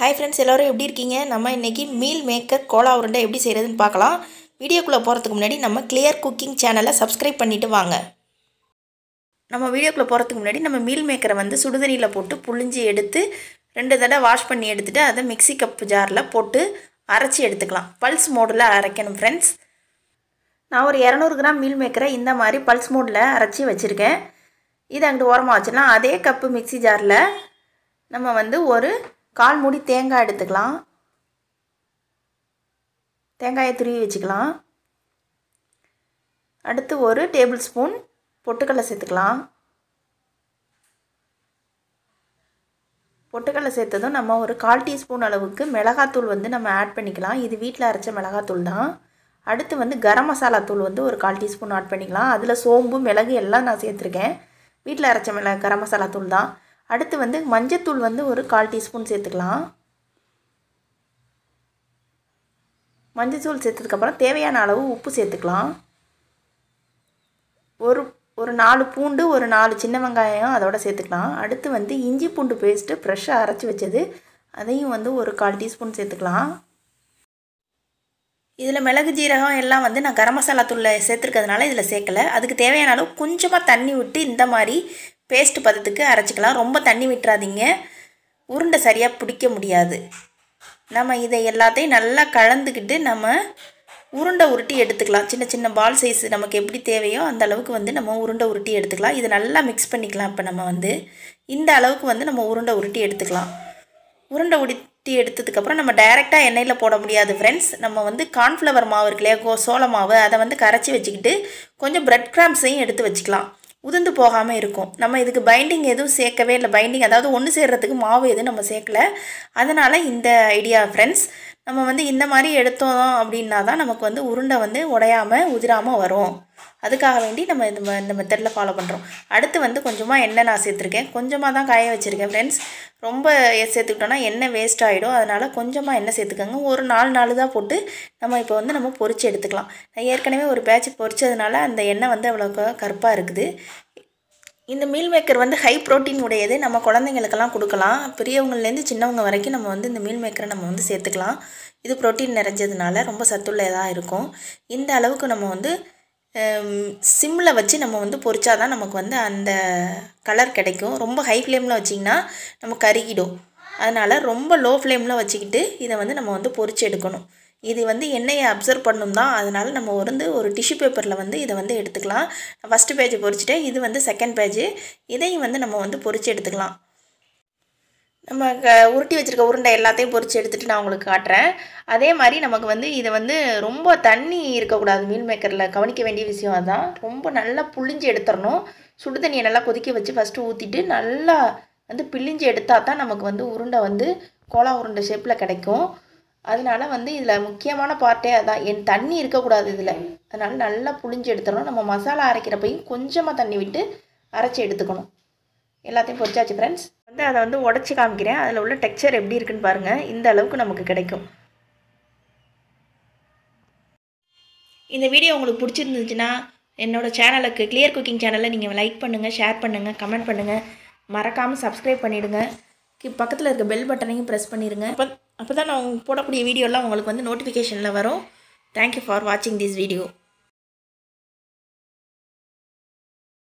hi friends எல்லோரும் எப்படி இருக்கீங்க நம்ம இன்றைக்கி மீல் மேக்கர் கோலா உருண்டை எப்படி செய்கிறதுன்னு பார்க்கலாம் வீடியோக்குள்ளே போகிறதுக்கு முன்னாடி நம்ம கிளியர் குக்கிங் சேனலை சப்ஸ்கிரைப் பண்ணிவிட்டு வாங்க நம்ம வீடியோக்குள்ளே போகிறதுக்கு முன்னாடி நம்ம மீல் மேக்கரை வந்து சுடுதண்ணியில் போட்டு புழிஞ்சி எடுத்து ரெண்டு தடவை வாஷ் பண்ணி எடுத்துகிட்டு அதை மிக்ஸி கப் ஜாரில் போட்டு அரைச்சி எடுத்துக்கலாம் பல்ஸ் மோடில் அரைக்கணும் ஃப்ரெண்ட்ஸ் நான் ஒரு இரநூறு கிராம் மீல் மேக்கரை இந்த மாதிரி பல்ஸ் மோடில் அரைச்சி வச்சுருக்கேன் இதை அங்கிட்டு ஓரமாக வச்சிடலாம் அதே கப்பு மிக்ஸி ஜாரில் நம்ம வந்து ஒரு கால் மூடி தேங்காய் எடுத்துக்கலாம் தேங்காயை துருவி வச்சுக்கலாம் அடுத்து ஒரு டேபிள் ஸ்பூன் பொட்டுக்கடலை சேர்த்துக்கலாம் பொட்டுக்கடலை சேர்த்ததும் நம்ம ஒரு கால் டீஸ்பூன் அளவுக்கு மிளகாத்தூள் வந்து நம்ம ஆட் பண்ணிக்கலாம் இது வீட்டில் அரைச்ச மிளகாத்தூள் தான் அடுத்து வந்து கரம் மசாலா தூள் வந்து ஒரு கால் டீஸ்பூன் ஆட் பண்ணிக்கலாம் அதில் சோம்பு மிளகு எல்லாம் நான் சேர்த்துருக்கேன் வீட்டில் அரைச்ச மிளகு கரம் மசாலா தூள் தான் அடுத்து வந்து மஞ்சத்தூள் வந்து ஒரு கால் டீஸ்பூன் சேர்த்துக்கலாம் மஞ்சத்தூள் சேர்த்ததுக்கப்புறம் தேவையான அளவு உப்பு சேர்த்துக்கலாம் ஒரு ஒரு நாலு பூண்டு ஒரு நாலு சின்ன வெங்காயம் அதோட சேர்த்துக்கலாம் அடுத்து வந்து இஞ்சி பூண்டு பேஸ்ட்டு ஃப்ரெஷ்ஷாக அரைச்சி வச்சது அதையும் வந்து ஒரு கால் டீஸ்பூன் சேர்த்துக்கலாம் இதில் மிளகு ஜீரகம் எல்லாம் வந்து நான் கரம் மசாலா தூளில் சேர்த்துருக்கிறதுனால இதில் சேர்க்கலை அதுக்கு தேவையான அளவு கொஞ்சமாக தண்ணி விட்டு இந்த மாதிரி பேஸ்ட் பதத்துக்கு அரைச்சிக்கலாம் ரொம்ப தண்ணி விட்டுறாதீங்க உருண்டை சரியாக பிடிக்க முடியாது நம்ம இதை எல்லாத்தையும் நல்லா கலந்துக்கிட்டு நம்ம உருண்டை உருட்டி எடுத்துக்கலாம் சின்ன சின்ன பால் சைஸ் நமக்கு எப்படி தேவையோ அந்த அளவுக்கு வந்து நம்ம உருண்டை உருட்டி எடுத்துக்கலாம் இதை நல்லா மிக்ஸ் பண்ணிக்கலாம் இப்போ நம்ம வந்து இந்த அளவுக்கு வந்து நம்ம உருண்டை உருட்டி எடுத்துக்கலாம் உருண்டை உருட்டி எடுத்ததுக்கப்புறம் நம்ம டைரெக்டாக எண்ணெயில் போட முடியாது ஃப்ரெண்ட்ஸ் நம்ம வந்து கார்ன்ஃப்ளவர் மாவு இருக்கு இல்லையா கோ சோள மாவு அதை வந்து கரைச்சி வச்சுக்கிட்டு கொஞ்சம் ப்ரெட் கிராம்ஸையும் எடுத்து வச்சுக்கலாம் உதிர்ந்து போகாமல் இருக்கும் நம்ம இதுக்கு பைண்டிங் எதுவும் சேர்க்கவே இல்லை பைண்டிங் அதாவது ஒன்று சேர்கிறதுக்கு மாவு எதுவும் நம்ம சேர்க்கல அதனால் இந்த ஐடியா ஃப்ரெண்ட்ஸ் நம்ம வந்து இந்த மாதிரி எடுத்தோம் அப்படின்னா தான் நமக்கு வந்து உருண்டை வந்து உடையாமல் உதிராமல் வரும் அதுக்காக வேண்டி நம்ம இந்த இந்த மெத்தடில் ஃபாலோ பண்ணுறோம் அடுத்து வந்து கொஞ்சமாக எண்ணெய் நான் சேர்த்துருக்கேன் கொஞ்சமாக தான் காய வச்சுருக்கேன் ஃப்ரெண்ட்ஸ் ரொம்ப சேர்த்துக்கிட்டோன்னா எண்ணெய் வேஸ்ட் ஆகிடும் அதனால் கொஞ்சமாக எண்ணெய் சேர்த்துக்கோங்க ஒரு நாலு நாலு தான் போட்டு நம்ம இப்போ வந்து நம்ம பொரிச்சு எடுத்துக்கலாம் நான் ஏற்கனவே ஒரு பேட்ச் பொரிச்சதுனால அந்த எண்ணெய் வந்து அவ்வளோ கருப்பாக இருக்குது இந்த மீல் மேக்கர் வந்து ஹை ப்ரோட்டீன் உடையது நம்ம குழந்தைங்களுக்கெல்லாம் கொடுக்கலாம் பெரியவங்கள்லேருந்து சின்னவங்க வரைக்கும் நம்ம வந்து இந்த மீல் மேக்கரை நம்ம வந்து சேர்த்துக்கலாம் இது ப்ரோட்டீன் நிறைஞ்சதுனால ரொம்ப சத்துள்ளதாக இருக்கும் இந்த அளவுக்கு நம்ம வந்து சிம்மில் வச்சு நம்ம வந்து பொரிச்சா தான் நமக்கு வந்து அந்த கலர் கிடைக்கும் ரொம்ப ஹை ஃப்ளேமில் வச்சிங்கன்னா நம்ம கருகிடும் அதனால் ரொம்ப லோ ஃப்ளேமில் வச்சுக்கிட்டு இதை வந்து நம்ம வந்து பொரிச்சு எடுக்கணும் இது வந்து எண்ணெயை அப்சர்வ் பண்ணும் தான் அதனால் நம்ம வந்து ஒரு டிஷ்யூ பேப்பரில் வந்து இதை வந்து எடுத்துக்கலாம் ஃபஸ்ட்டு பேஜ் பொரிச்சிட்டேன் இது வந்து செகண்ட் பேஜ் இதையும் வந்து நம்ம வந்து பொரிச்சு எடுத்துக்கலாம் நம்ம க உருட்டி வச்சுருக்க உருண்டை எல்லாத்தையும் பொரித்து எடுத்துகிட்டு நான் உங்களுக்கு காட்டுறேன் அதே மாதிரி நமக்கு வந்து இதை வந்து ரொம்ப தண்ணி இருக்கக்கூடாது மீல் மேக்கரில் கவனிக்க வேண்டிய விஷயம் அதுதான் ரொம்ப நல்லா புழிஞ்சு எடுத்துடணும் சுடு தண்ணியை நல்லா கொதிக்க வச்சு ஃபஸ்ட்டு ஊற்றிட்டு நல்லா வந்து பிழிஞ்சு எடுத்தால் தான் நமக்கு வந்து உருண்டை வந்து கோலா உருண்டை ஷேப்பில் கிடைக்கும் அதனால வந்து இதில் முக்கியமான பார்ட்டே அதான் என் தண்ணி இருக்கக்கூடாது இதில் அதனால் நல்லா புழிஞ்சு எடுத்துடணும் நம்ம மசாலா அரைக்கிறப்பையும் கொஞ்சமாக தண்ணி விட்டு அரைச்சி எடுத்துக்கணும் எல்லாத்தையும் பொரிச்சாச்சு ஃப்ரெண்ட்ஸ் வந்து அதை வந்து உடச்சி காமிக்கிறேன் அதில் உள்ள டெக்ஸ்சர் எப்படி இருக்குன்னு பாருங்கள் இந்த அளவுக்கு நமக்கு கிடைக்கும் இந்த வீடியோ உங்களுக்கு பிடிச்சிருந்துச்சுன்னா என்னோடய சேனலுக்கு கிளியர் குக்கிங் சேனலை நீங்கள் லைக் பண்ணுங்கள் ஷேர் பண்ணுங்கள் கமெண்ட் பண்ணுங்கள் மறக்காமல் சப்ஸ்கிரைப் பண்ணிவிடுங்க பக்கத்தில் இருக்க பெல் பட்டனையும் ப்ரெஸ் பண்ணிடுங்க அப்போ அப்போ தான் நான் போடக்கூடிய வீடியோலாம் உங்களுக்கு வந்து நோட்டிஃபிகேஷனில் வரும் தேங்க்யூ ஃபார் வாட்சிங் திஸ் வீடியோ